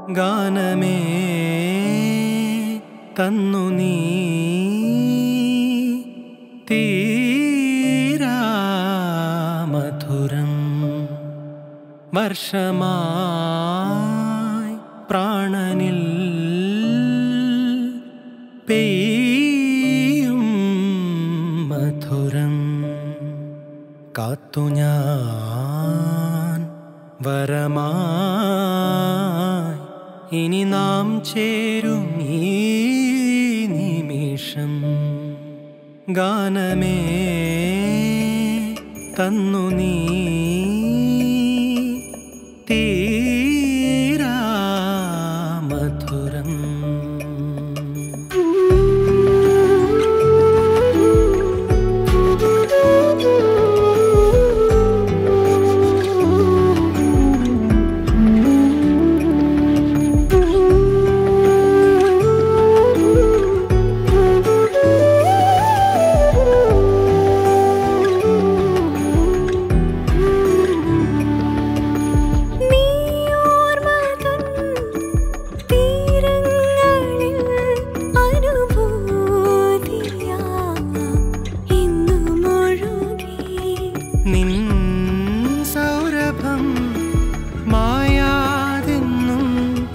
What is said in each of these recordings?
ഗാനമേ തന്നു നീ തീരാ മധുരം വർഷമായി പ്രാണനിൽ പെയ്യും മധുരം കാത്തു ഞാൻ വരമായി ഇനി നാം ചേരും ഈ നിമിഷം ഗാനമേ തന്നു നീ തീരാ മധുരം നീയോർമതൻ തീരങ്ങളിൽ അനുഭൂതിയാ ഇന്നു മുഴുകി നിൻ സൗരഭം മായാതെന്നും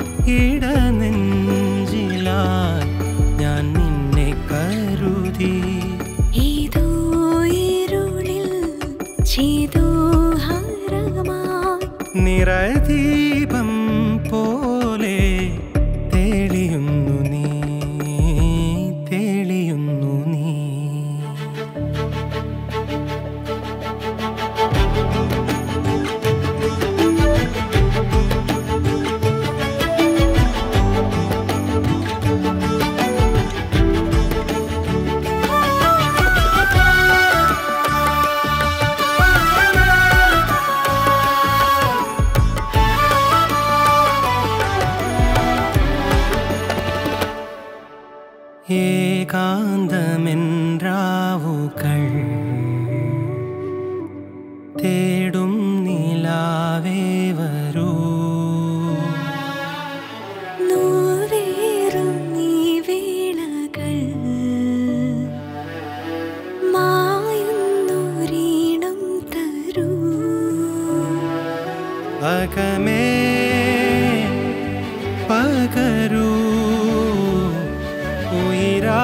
ഇടനെഞ്ചിലായി ഞാൻ നിന്നെ കരുതി ഏതോ ഇരുളിൽ ചേതോഹരമായി നിറദീപം പോലെ തെളിയുന്നു നീ തെളിയുന്നു നീ ഏകാന്തമെൻറാവുകൾ തേടും നിലാവേ വരൂ നോവേറും നീ വേളകൾ മായുന്നൊരീണം തരൂ അകമേ പകരൂ ഉയരാ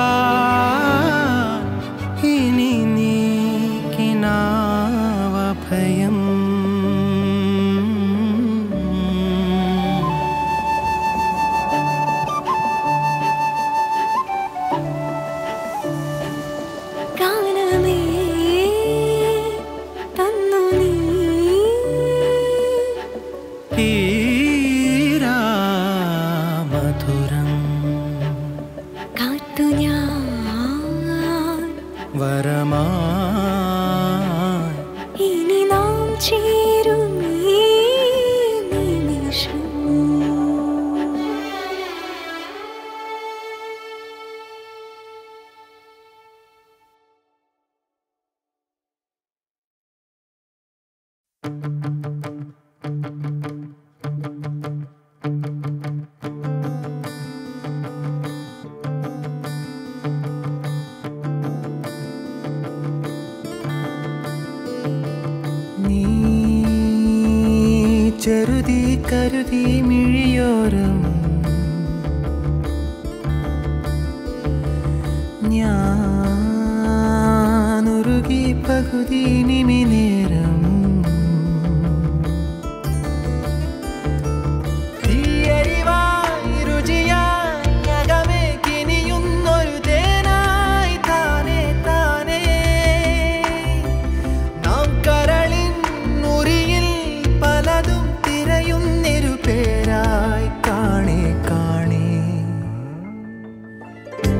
ഇനി നീക്കിനാവ ഭയം ഗാനമേ തന്നു നീ തീരാ മധുരം കാത്തു ഞാൻ വരമായി ഇനി നാം ചേരും ഈ നിമിഷം നീ ചെറുതി കരുതി മിഴിയോരം ഞാനുരുകി പകുതി നിമിനേരം തീയരിവായി രുചിയായി അകമേ കിനിയുന്നൊരു തേനായി താനേ താനേ നാം കരളിൻ മുറിയിൽ പലതും തിരയുന്നൊരു പേരായി കാണേ കാണേ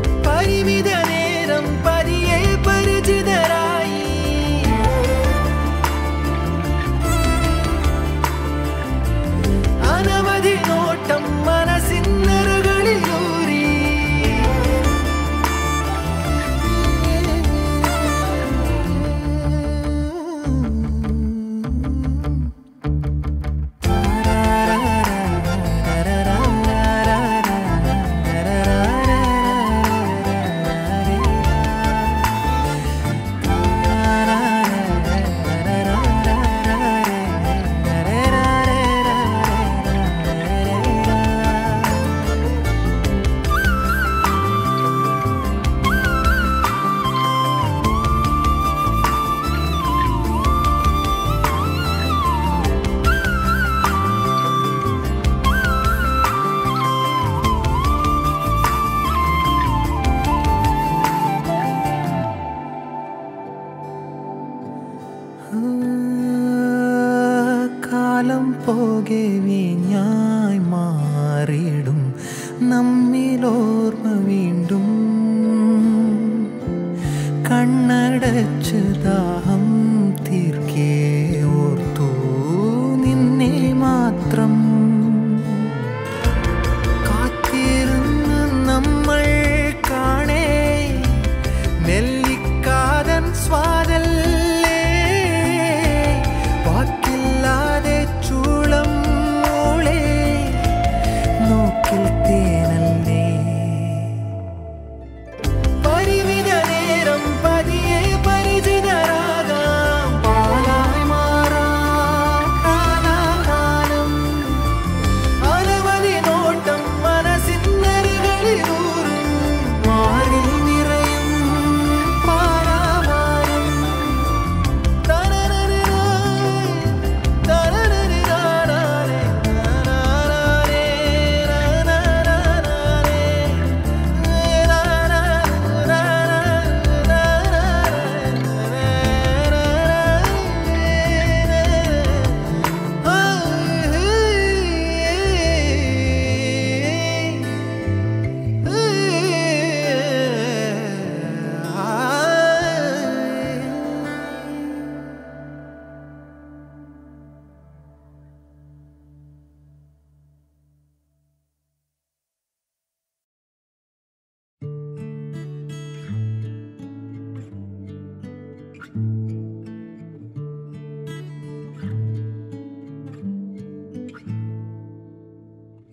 പരിമിത നേരം പരിയെ പരിചിതരായി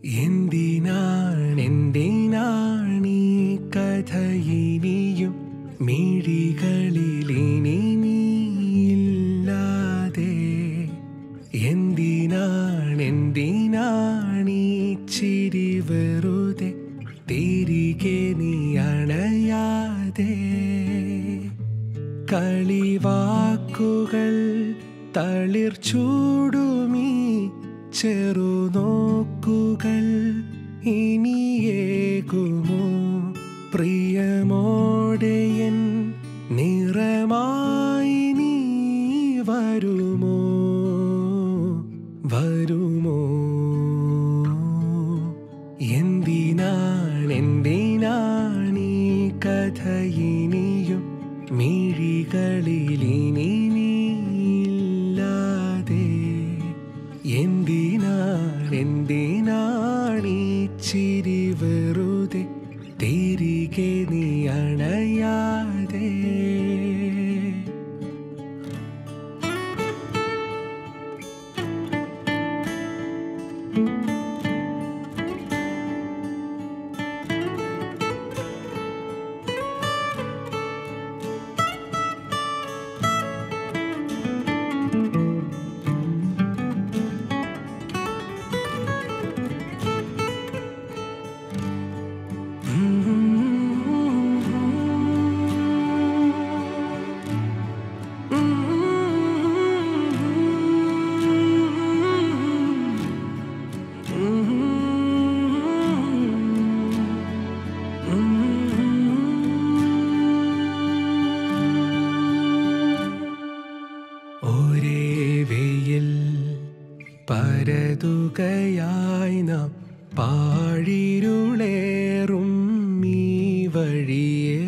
എന്തിനാണെന്തിനാണീ കഥ ഇനിയും മിഴികളിലിനി നീയില്ലാതെ എന്തിനാണെന്തിനാണീ ചിരി വെറുതെ തിരികെ നീ അണയാതെ കളിവാക്കുകൾ തളിർ ചൂടുമീ ചെറുനോക്കുകൾ ഇനിയേകുമോ പ്രിയമോടെയൻ നിറമായി നീ വരുമോ വരുമോ എന്തിനാണെന്തിനാണീ കഥ ഇനിയും മിഴികളിലിനി നീയില്ലാതെ എന്തിനാണെന്തിനാണീ ചിരി വെറുതെ തിരികെ നീ അണയാതെ ഒരേ വെയിൽ പരതുകയായി നാം പാഴിരുളേറും ഈ വഴിയെ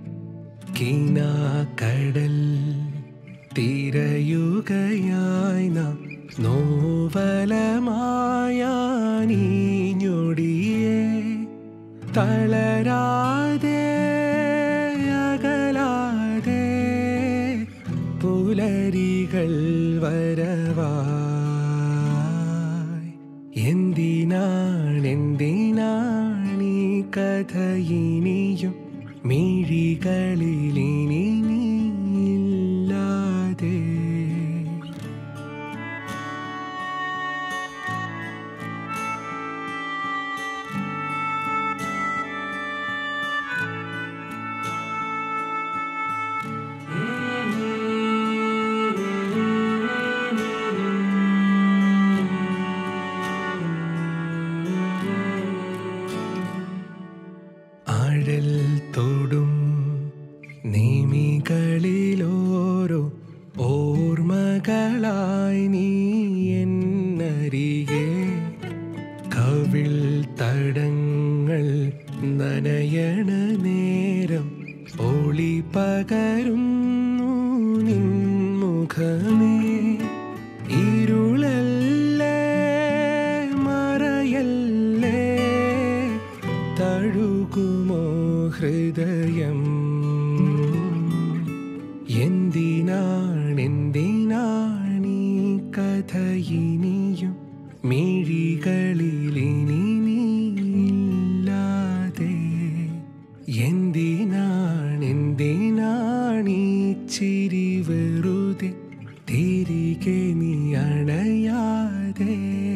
കിനാക്കടൽ തിരയുകയായി നാം നോവലമായ നീഞ്ഞൊടിയെ തളരാതെ അകലാതെ പുലരികൾ വരവായി എന്തിനാണെന്തിനാണീ കഥ ഇനിയും മിഴികളിലിനി നീയില്ലാതെ ആഴൽ തൊടും നിമികളിലോരോ ഓർമ്മകളായി നീ എന്നരികെ കവിൾ തടങ്ങൾ നനയണ നേരം ഒളി പകരുന്നു നിൻമുഖമേ ഇരുളല്ലേ മറയല്ലേ തഴുകുമോ ഹൃദയം എന്തിനാണെന്തിനാണീ കഥ ഇനിയും മിഴികളിലിനി നീയില്ലാതെ എന്തിനാണെന്തിനാണീ ചിരി വെറുതെ തിരികെ നീ അണയാതെ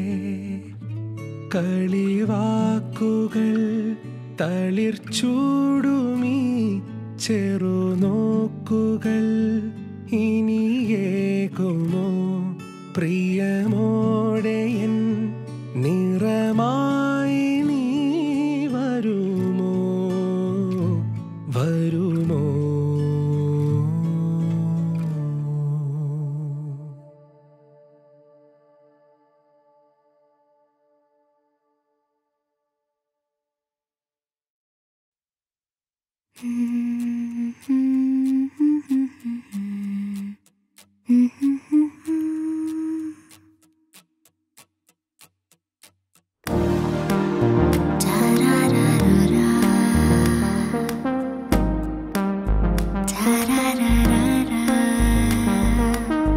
കളിവാക്കുകൾ തളിർ ചൂടുമീ ചെറുനോക്കുകൾ ഇനിയേകുമോ പ്രിയമോടെയൻ നിറമായി നീ വരുമോ വരുമോ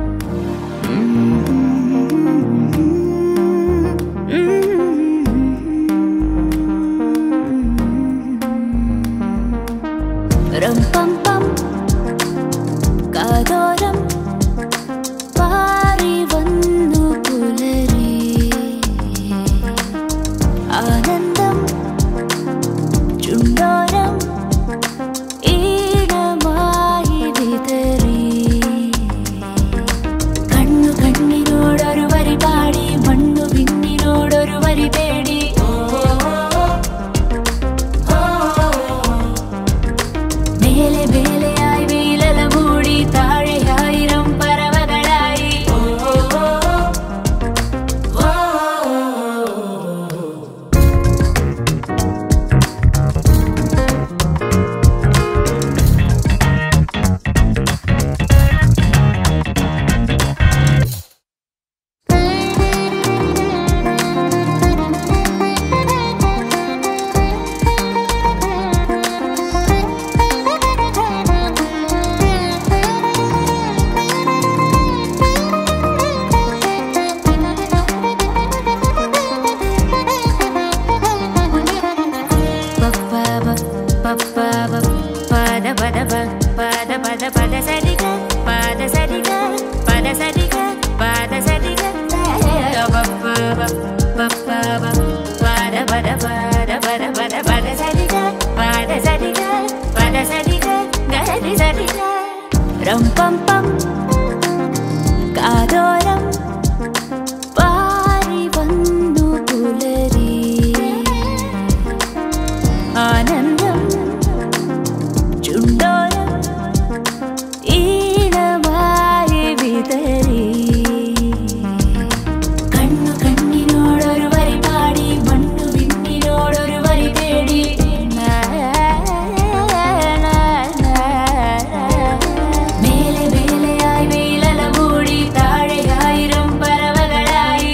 Mm-hmm. ആനന്ദം ചുണ്ടോരം ഈണമായി വിതറി കണ്ണു കണ്ണിനോടൊരു വരി പാടി മണ്ണു പിന്നിനോടൊരു വരി തേടി മേലെ മേലെയായി വീലല മൂടി താഴെയായിരം പറവകളായി പദ പദ പദ പദ പദ സരിഗ പദ സരിഗ പദ സരിഗ പദ സരിഗ പദ പദ പദ പദ പദ പദ സരിഗ പദ സരിഗ പദ സരിഗ ഗരി സരിഗ രം പം പം കാതോരം പാരി വന്നു പുലരി ആനന്ദം ചുണ്ടോരം ഈണമായി വിതറി കണ്ണു കണ്ണിനോടൊരു വരി പാടി മണ്ണു വിണ്ണിനോടൊരു വരി തേടി മേലെ മേലെയായി വീലല മൂടി താഴെയായിരം പറവകളായി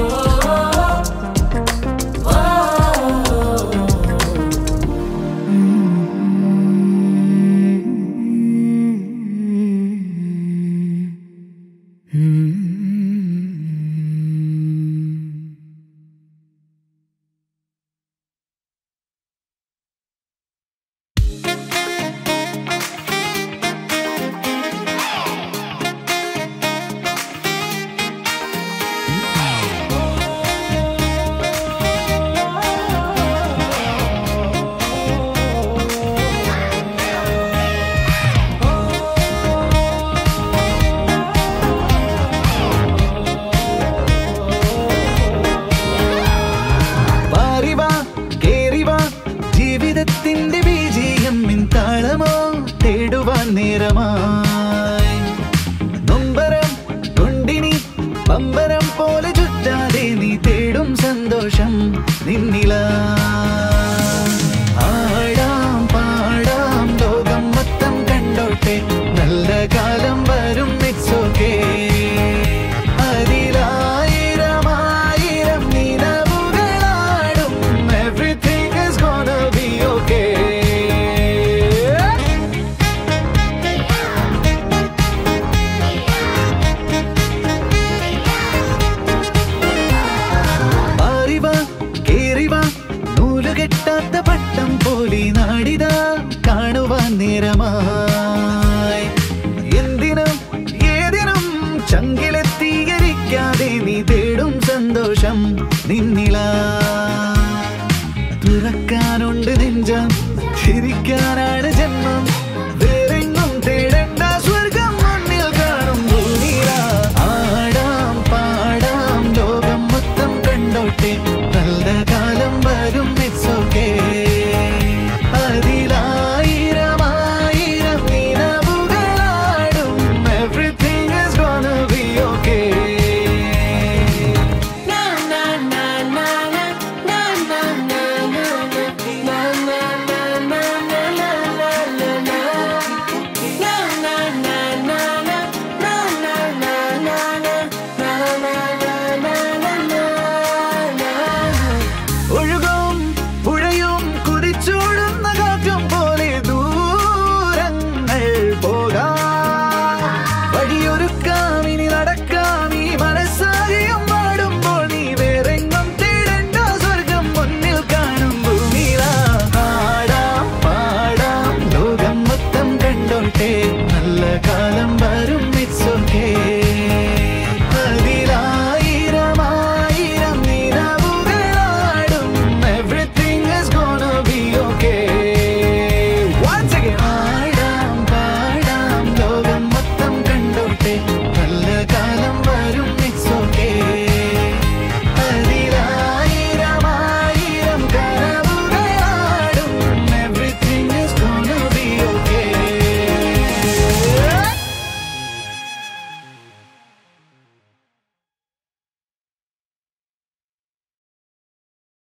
പാറിവാ കേറിവാ ജീവിതത്തിന്റെ ബീജിയം താളമോ തേടുവാൻ നേരമായി നൊമ്പരം കൊണ്ടിനി പമ്പരം പോലെ ചുറ്റാതെ നീ തേടും സന്തോഷം നിന്നില ആടാം പാടാം ലോകം മൊത്തം കണ്ടോട്ടെ നല്ല കാലം വരും ഇറ്റ്സ് ഓക്കേ അതിലായിരം ആയിരം നിലവുകളാടും everything is gonna be okay മാറിവാ കേറിവാ നൂലുകെട്ടാത്ത പട്ടം പോലെ നാടിതാ കാണുവാൻ നേരമായി എന്തിനും ഏതിനും ചങ്കിലെത്തീകരിക്കാതെ നീ തേടും സന്തോഷം നിന്നില തുറക്കാനുണ്ട് നെഞ്ചം ചിരിക്കാനാണ് ജന്മം